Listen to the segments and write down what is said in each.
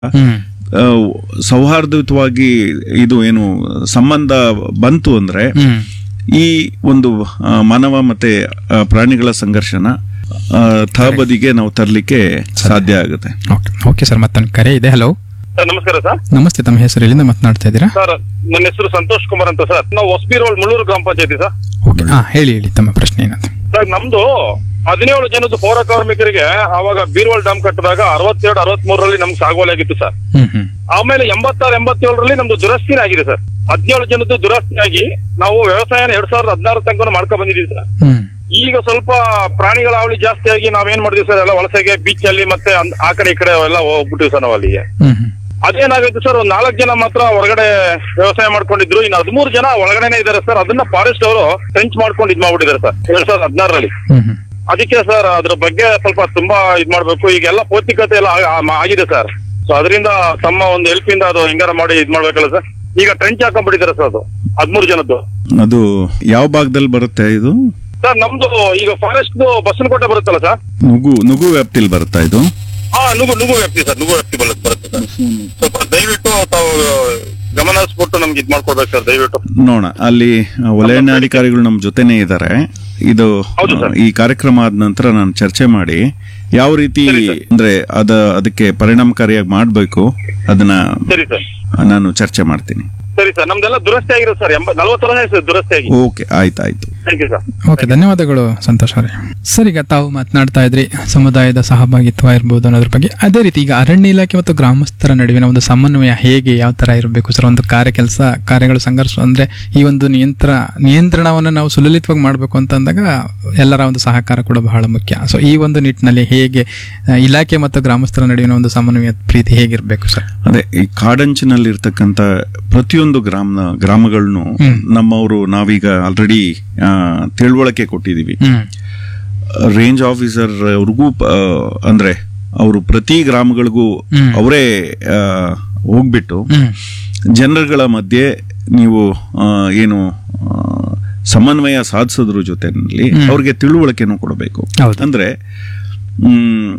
ಹ್ಮ್ ಆ, ಸೌಹಾರ್ದಯುತವಾಗಿ ಇದು ಏನು ಸಂಬಂಧ ಬಂತು ಅಂದ್ರೆ ಹ್ಮ್ ಈ ಒಂದು ಆ, ಮಾನವ ಮತ್ತೆ ಆ, ಪ್ರಾಣಿಗಳ ಸಂಘರ್ಷನ ಆ, ತಹಬದಿಗೆ ನಾವು ತರಲಿಕ್ಕೆ ಸಾಧ್ಯ ಆಗುತ್ತೆ ಓಕೆ ಓಕೆ ಸರ್ ಮತ್ತೊಂದು ಕರೆ ಇದೆ ಹಲೋ ಸರ್ ನಮಸ್ಕಾರ ಸರ್ ನಮಸ್ತೆ ತಮ್ಮ ಹೆಸರು ಎಲ್ಲಿಂದ ಮಾತನಾಡ್ತಾ ಇದ್ದೀರಾ ಸರ್ ನನ್ನ ಹೆಸರು ಸಂತೋಷ್ ಕುಮಾರ್ ಅಂತ ಸರ್ ನಾವು ಹೊಸಬಿ ರೋಡ್ ಮುಳ್ಳೂರು ಗ್ರಾಮ ಪಂಚಾಯತಿ ಸರ್ ಓಕೆ ಹಾ ಹೇಳಿ ಹೇಳಿ ತಮ್ಮ ಪ್ರಶ್ನೆ ಏನಂತ ಸರ್ ನಮ್ದು ಹದಿನೇಳು ಜನದ ಪೌರ ಕಾರ್ಮಿಕರಿಗೆ ಆವಾಗ ಬೀರ್ವಾಲ್ ಡ್ಯಾಮ್ ಕಟ್ಟಿದಾಗ ಅರವತ್ತೆರಡು ಅರವತ್ ಮೂರರಲ್ಲಿ ನಮ್ಗೆ ಸಾಗುವಳಿ ಆಗಿತ್ತು ಸರ್ ಹ್ಮ್ ಹ್ಮ್ ಆಮೇಲೆ ಎಂಬತ್ತಾರು ಎಂಬತ್ತೇಳರಲ್ಲಿ ನಮ್ದು ದುರಸ್ತಿನೇ ಆಗಿದೆ ಸರ್ ಹದಿನೇಳು ಜನದ್ದು ದುರಸ್ತಿ ಆಗಿ ನಾವು ವ್ಯವಸಾಯನ ಎರಡ್ ಸಾವಿರದ ಹದಿನಾರು ತನಕ ಮಾಡ್ಕೊಂಡ್ ಬಂದಿದ್ದೀವಿ ಸರ್ ಹ್ಮ್ ಈಗ ಸ್ವಲ್ಪ ಪ್ರಾಣಿಗಳ ಅವಳಿ ಜಾಸ್ತಿ ಆಗಿ ನಾವೇನ್ ಮಾಡಿದ್ವಿ ಸರ್ ಎಲ್ಲ ವಲಸೆಗೆ ಬೀಚ್ ಅಲ್ಲಿ ಮತ್ತೆ ಅಂದ್- ಆ ಕಡೆ ಈ ಕಡೆ ಎಲ್ಲ ಹೋಗ್ಬಿಟ್ಟಿವಿ ಸರ್ ನಾವು ಅಲ್ಲಿಗೆ ಹ್ಮ್ ಹ್ಮ್ ಅದೇನಾಗೈತೆ ಸರ್ ಒಂದ್ ನಾಲ್ಕು ಜನ ಮಾತ್ರ ಹೊರಗಡೆ ವ್ಯವಸಾಯ ಮಾಡ್ಕೊಂಡಿದ್ರು ಇನ್ನು ಹದಿಮೂರು ಜನ ಒಳಗಡೆನೆ ಇದಾರೆ ಸರ್ ಅದನ್ನ ಫಾರೆಸ್ಟ್ ಅವರು ಟ್ರೆಂಚ್ ಮಾಡ್ಕೊಂಡು ಇದ್ ಮಾಡ್ಬಿಟ್ಟಿದ್ದಾರೆ ಸರ್ ಎರಡ್ ಸಾವಿರದ ಹದಿನಾರರಲ್ಲಿ ಹ್ಮ್ ಹ್ಮ್ ಅದಕ್ಕೆ ಸರ್ ಅದ್ರ ಬಗ್ಗೆ ಸ್ವಲ್ಪ ತುಂಬಾ ಇದ್ ಮಾಡ್ಬೇಕು ಈಗೆಲ್ಲ ಪೌಷ್ಟಿಕತೆ ಎಲ್ಲ ಆ- ಆ- ಆಗಿದೆ ಸರ್ ಸೊ ಅದರಿಂದ ತಮ್ಮ ಒಂದು ಹೆಲ್ಪ್ ಇಂದ ಅದು ಹೆಂಗಾರ ಮಾಡಿ ಇದ್ ಮಾಡ್ಬೇಕಲ್ಲ ಸರ್ ಈಗ ಟ್ರೆಂಚ್ ಹಾಕೊಂಡ್ಬಿಟ್ಟಿದ್ದಾರೆ ಸರ್ ಅದು ಹದಿಮೂರು ಜನದ್ದು ಅದು ಯಾವ ಭಾಗದಲ್ಲಿ ಬರುತ್ತೆ ಇದು ಸರ್ ನಮ್ದು ಈಗ ಫಾರೆಸ್ಟ್ ಬಸವನಕೋಟೆ ಬರುತ್ತಲ್ಲ ಸರ್ ನುಗು ನುಗು ವ್ಯಾಪ್ತಿಲಿ ಬರುತ್ತಾ ಇದು ಹಾ ನುಗು ನುಗು ವ್ಯಾಪ್ತಿ ಸರ್ ನುಗು ವ್ಯಾಪ್ತಿ ಬರುತ್ತೆ ಬರುತ್ತೆ ಸರ್ ಸ್ವಲ್ಪ ದಯವಿಟ್ಟು ತಾವು ಗಮನ ಹರಿಸ್ಬಿಟ್ಟು ನಮ್ಗೆ ಇದ್ ಮಾಡ್ಕೊಡ್ಬೇಕು ಸರ್ ದಯವಿಟ್ಟು ನೋಡೋಣ ಅಲ್ಲಿ ವಲಯಾಧಿಕಾರಿಗಳು ನಮ್ಮ ಜೊತೆನೇ ಇದ್ದಾರೆ ಇದು ಹೌದು ಸರ್. ಈ ಕಾರ್ಯಕ್ರಮ ಆದ ನಂತರ ನಾನು ಚರ್ಚೆ ಮಾಡಿ ಯಾವ ರೀತಿ ಅಂದ್ರೆ ಅದ ಅದಕ್ಕೆ ಪರಿಣಾಮಕಾರಿಯಾಗಿ ಮಾಡಬೇಕು ಅದನ್ನ ಸರಿ ಸರ್ ನಾನು ಚರ್ಚೆ ಮಾಡ್ತೀನಿ ಸರಿ ಸರ್ ನಮ್ದೆಲ್ಲ ದುರಸ್ತಿ ಆಗಿರೋದು ಸರ್ ಎಂಬ ನಲ್ವತ್ತು ವರ್ಷ ಆಯ್ತು ಸರ್ ದುರಸ್ತಿ ಆಗಿ ಓಕೆ ಆಯ್ತಾಯ್ತು ಥ್ಯಾಂಕ್ ಯು ಸರ್ ಓಕೆ ಧನ್ಯವಾದಗಳು ಸಂತೋಷ್ ಅವರೇ ಸರ್ ಈಗ ತಾವು ಮಾತನಾಡ್ತಾ ಇದ್ರಿ ಸಮುದಾಯದ ಸಹಭಾಗಿತ್ವ ಇರ್ಬೋದು ಅನ್ನೋದ್ರ ಬಗ್ಗೆ ಅದೇ ರೀತಿ ಈಗ ಅರಣ್ಯ ಇಲಾಖೆ ಮತ್ತು ಗ್ರಾಮಸ್ಥರ ನಡುವಿನ ಒಂದು ಸಮನ್ವಯ ಹೇಗೆ ಯಾವ ತರ ಇರಬೇಕು ಸರ್ ಒಂದು ಕಾರ್ಯ ಕೆಲಸ ಕಾರ್ಯಗಳು ಸಂಘರ್ಷ ಅಂದ್ರೆ ಈ ಒಂದು ನಿಯಂತ್ರ ನಿಯಂತ್ರಣವನ್ನು ನಾವು ಸುಲಲಿತವಾಗಿ ಮಾಡಬೇಕು ಅಂತ ಅಂದಾಗ ಎಲ್ಲರ ಒಂದು ಸಹಕಾರ ಕೂಡ ಬಹಳ ಮುಖ್ಯ ಸೊ ಈ ಒಂದು ನಿಟ್ಟಿನಲ್ಲಿ ಹೇಗೆ ಆ, ಇಲಾಖೆ ಮತ್ತು ಗ್ರಾಮಸ್ಥರ ನಡುವಿನ ಒಂದು ಸಮನ್ವಯ ಪ್ರೀತಿ ಹೇಗಿರಬೇಕು ಸರ್ ಅದೇ ಈ ಕಾಡಂಚಿನಲ್ಲಿ ಇರ್ತಕ್ಕಂತ ಪ್ರತಿಯೊಂದು ಗ್ರಾಮ ಗ್ರಾಮಗಳನ್ನು ಹ್ಮ್. ನಮ್ಮವರು ನಾವೀಗ ಆಲ್ರೆಡಿ ತಿಳುವಳಿಕೆ ಕೊಟ್ಟಿದೀವಿ ಹ್ಮ್ ರೇಂಜ್ ಆಫೀಸರ್ ಅವ್ರಿಗೂ ಆ, ಅಂದ್ರೆ ಅವರು ಪ್ರತಿ ಗ್ರಾಮಗಳಿಗೂ ಹ್ಮ್. ಅವರೇ ಆ, ಹೋಗ್ಬಿಟ್ಟು ಹ್ಮ್ ಜನರುಗಳ ಮಧ್ಯೆ ನೀವು ಆ, ಏನು ಆ, ಸಮನ್ವಯ ಸಾಧಿಸೋದ್ರ ಜೊತೆನಲ್ಲಿ ಹ್ಮ್. ಅವ್ರಿಗೆ ತಿಳುವಳಿಕೆನೂ ಕೊಡಬೇಕು ಹೌದು. ಅಂದ್ರೆ ಹ್ಮ್,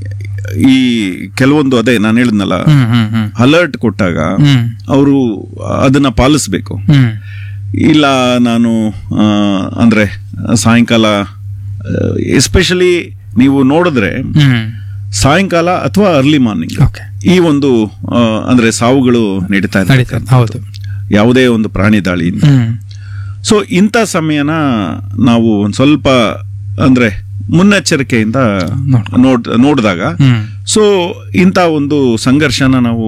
ಈ ಕೆಲವೊಂದು ಅದೇ ನಾನು ಹೇಳಿದ್ನಲ್ಲ ಹ್ಮ್ ಹ್ಮ್ ಹ್ಮ್ ಅಲರ್ಟ್ ಕೊಟ್ಟಾಗ ಹ್ಮ್ ಅವರು ಅದನ್ನ ಪಾಲಿಸ್ಬೇಕು ಹ್ಮ್ ಇಲ್ಲ ನಾನು ಆ, ಅಂದ್ರೆ ಸಾಯಂಕಾಲ ಎಸ್ಪೆಷಲಿ ನೀವು ನೋಡಿದ್ರೆ ಹ್ಮ್ ಸಾಯಂಕಾಲ ಅಥವಾ ಅರ್ಲಿ ಮಾರ್ನಿಂಗ್ ಓಕೆ ಈ ಒಂದು ಆ, ಅಂದ್ರೆ ಸಾವುಗಳು ನಡೀತಾ ನಡೀತಾ ಇರ್ತಕ್ಕಂಥದ್ದು. ಹೌದು ಯಾವುದೇ ಒಂದು ಪ್ರಾಣಿ ದಾಳಿಯಿಂದ ಹ್ಮ್ ಸೊ ಇಂಥ ಸಮಯನ ನಾವು ಒಂದ್ ಸ್ವಲ್ಪ ಅಂದ್ರೆ ಮುನ್ನೆಚ್ಚರಿಕೆಯಿಂದ ನೋಡ್ಕೊಂಡು. ನೋಡ್ ನೋಡಿದಾಗ ಹ್ಮ್ ಸೊ ಇಂಥ ಒಂದು ಸಂಘರ್ಷನ ನಾವು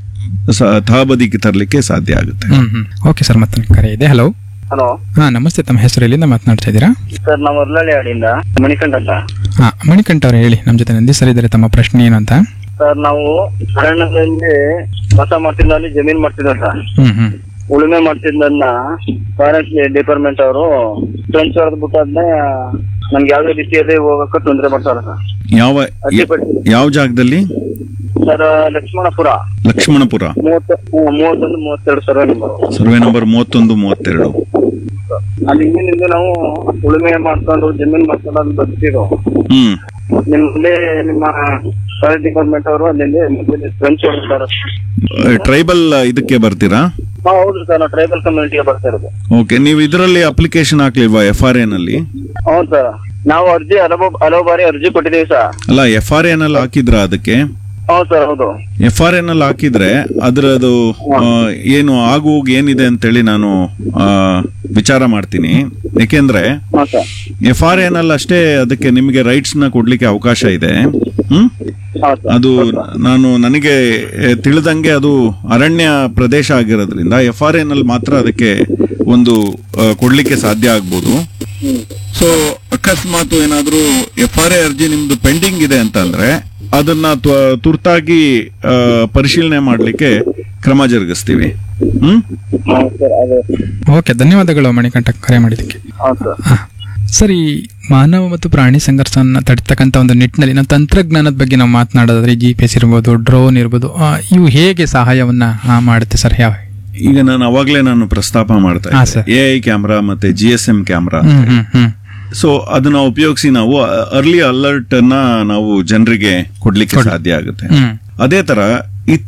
ಸ- ತಹಬದಿಗೆ ತರಲಿಕ್ಕೆ ಸಾಧ್ಯ ಆಗುತ್ತೆ ಹ್ಮ್ ಹ್ಮ್ ಓಕೆ ಸರ್ ಮತ್ತೊಂದು ಕರೆ ಇದೆ ಹಲೋ ಹಲೋ ಹಾ ನಮಸ್ತೆ ತಮ್ಮ ಹೆಸರು ಎಲ್ಲಿಂದ ಮಾತನಾಡ್ತಾ ಇದ್ದೀರಾ ಸರ್ ನಾವು ಉರ್ಲಳ್ಳಿ ಹಾಡಿಂದ ಮಣಿಕಂಠ ಅಂತ ಹಾ ಮಣಿಕಂಠ ಅವ್ರು ಹೇಳಿ ನಮ್ಮ ಜೊತೆ ನಂದಿ ಸರ್ ಇದ್ದಾರೆ ತಮ್ಮ ಪ್ರಶ್ನೆ ಏನು ಅಂತ ಸರ್ ನಾವು ಅರಣ್ಯದಲ್ಲಿ ವಾಸ ಮಾಡ್ತಿದ್ದಲ್ಲಿ ಜಮೀನ್ ಮಾಡ್ತಿದ್ದ ಸರ್ ಹ್ಮ್ ಹ್ಮ್ ಉಳುಮೆ ಮಾಡ್ತಿದ್ದನ್ನ ಫಾರೆಸ್ಟ್ ಡಿಪಾರ್ಟ್ಮೆಂಟ್ ಅವರು ಫ್ರೆಂಚ್ ಹೊಡೆದ್ ಬಿಟ್ಟಾದ್ನೆ ನಮ್ಗೆ ಯಾವ್ದೇ ರೀತಿಯಲ್ಲಿ ಹೋಗಕ್ಕೆ ತೊಂದರೆ ಮಾಡ್ತಾರೆ ಸರ್ ಯಾವ ಅಡ್ಡಿಪಡಿಸಿ ಯಾವ ಜಾಗದಲ್ಲಿ ಸರ್ ಲಕ್ಷ್ಮಣಪುರ ಲಕ್ಷ್ಮಣಪುರ ಮೂವತ್ತು ಹ್ಮ್, ಮೂವತ್ತೊಂದು ಮೂವತ್ತೆರಡು ಸರ್ವೆ ನಂಬರ್ ಸರ್ವೆ ನಂಬರ್ ಮೂವತ್ತೊಂದು ಮೂವತ್ತೆರಡು ಅಲ್ಲಿ ಹಿಂದಿನಿಂದ ನಾವು ಉಳುಮೆ ಮಾಡ್ಕೊಂಡು ಜಮೀನ್ ಮಾಡ್ಕೊಂಡು ಅಲ್ಲಿ ಬರ್ತಿರೋ ಹ್ಮ್ ನಿಮ್ಮಲ್ಲಿ ನಿಮ್ಮ ಫಾರೆಸ್ಟ್ ಡಿಪಾರ್ಟ್ಮೆಂಟ್ ಅವರು ಅಲ್ಲಿ ಫ್ರೆಂಚ್ ಹೊಡೆದಾರೆ ಟ್ರೈಬಲ್ ಇದಕ್ಕೆ ಬರ್ತೀರಾ ಹಾ ಹೌದು ಸರ್ ನಾವು ಟ್ರೈಬಲ್ ಕಮ್ಯುನಿಟಿಗೆ ಬರ್ತಾ ಇರೋದು ಓಕೆ ನೀವು ಇದರಲ್ಲಿ ಅಪ್ಲಿಕೇಶನ್ ಹಾಕ್ಲಿಲ್ವಾ ಎಫ್ ಆರ್ ನಲ್ಲಿ ಹೌದು ಸರ್ ನಾವು ಅರ್ಜಿ ಹಲವು ಹಲವು ಬಾರಿ ಅರ್ಜಿ ಕೊಟ್ಟಿದ್ದೀವಿ ಸರ್ ಅಲ್ಲ ಎಫ್ ಆರ್ ನಲ್ಲಿ ಹಾಕಿದ್ರ ಅದಕ್ಕೆ ಹೌದು ಸರ್ ಹೌದು ಎಫ್ ಆರ್ ನಲ್ಲಿ ಹಾಕಿದ್ರೆ ಅದರದು ಆ, ಏನು ಆಗು ಹೋಗು ಏನಿದೆ ಅಂತೇಳಿ ನಾನು ಆ, ವಿಚಾರ ಮಾಡ್ತೀನಿ ಯಾಕೆಂದ್ರೆ ಹಾ ಸರ್ ಎಫ್ ಆರ್ ನಲ್ಲಿ ಅಷ್ಟೇ ಅದಕ್ಕೆ ನಿಮಗೆ ರೈಟ್ಸ್ ನ ಕೊಡ್ಲಿಕ್ಕೆ ಅವಕಾಶ ಇದೆ ಹ್ಮ್ ಹೌದು ಸರ್ ಅದು ನಾನು ನನಗೆ ಎ, ತಿಳಿದಂಗೆ ಅದು ಅರಣ್ಯ ಪ್ರದೇಶ ಆಗಿರೋದ್ರಿಂದ ಎಫ್ ಆರ್ ನಲ್ಲಿ ಮಾತ್ರ ಅದಕ್ಕೆ ಒಂದು ಆ, ಕೊಡ್ಲಿಕ್ಕೆ ಸಾಧ್ಯ ಆಗ್ಬೋದು ಸೊ ಅಕಸ್ಮಾತ್ ಏನಾದ್ರೂ ಎಫ್ ಆರ್ ಎ ಅರ್ಜಿ ನಿಮ್ದು ಪೆಂಡಿಂಗ್ ಇದೆ ಅಂತಂದ್ರೆ ಅದನ್ನ ತ್ವ- ತುರ್ತಾಗಿ ಆ, ಪರಿಶೀಲನೆ ಮಾಡ್ಲಿಕ್ಕೆ ಕ್ರಮ ಜರುಗಿಸ್ತೀವಿ ಹ್ಮ್ ಹೌದು ಸರ್ ಅದೇ ಓಕೆ ಧನ್ಯವಾದಗಳು ಮಣಿಕಂಠ ಕರೆ ಮಾಡಿದ್ದಕ್ಕೆ ಹೌದು ಸರ್ ಹಾ. ಸರ್ ಈ ಮಾನವ ಮತ್ತು ಪ್ರಾಣಿ ಸಂಘರ್ಷನ ತಡಿತಕ್ಕಂಥ ಒಂದು ನಿಟ್ಟಿನಲ್ಲಿ ನಾವು ತಂತ್ರಜ್ಞಾನದ ಬಗ್ಗೆ ನಾವು ಮಾತನಾಡೋದಾದ್ರೆ ಜಿ ಪಿ ಎಸ್ ಇರ್ಬೋದು ಡ್ರೋನ್ ಇರ್ಬೋದು ಆ, ಇವು ಹೇಗೆ ಸಹಾಯವನ್ನ ಆ, ಮಾಡುತ್ತೆ ಸರ್ ಯಾವ ಈಗ ನಾನು ಅವಾಗ್ಲೇ ನಾನು ಪ್ರಸ್ತಾಪ ಮಾಡ್ತಾ ಹಾ, ಇದ್ದೆ ಎ ಐ ಕ್ಯಾಮ್ರಾ ಮತ್ತೆ ಜಿ ಎಸ್ ಎಂ ಕ್ಯಾಮ್ರಾ ಹ್ಮ್ ಹ್ಮ್ ಹ್ಮ್ ಸೊ ಅದನ್ನ ಉಪಯೋಗಿಸಿ ನಾವು ಅರ್ಲಿ ಅಲರ್ಟ್ ಅನ್ನ ನಾವು ಜನರಿಗೆ ಕೊಡ್ಲಿಕ್ಕೆ ಸಾಧ್ಯ ಆಗುತ್ತೆ ಹ್ಮ್ ಅದೇ ತರ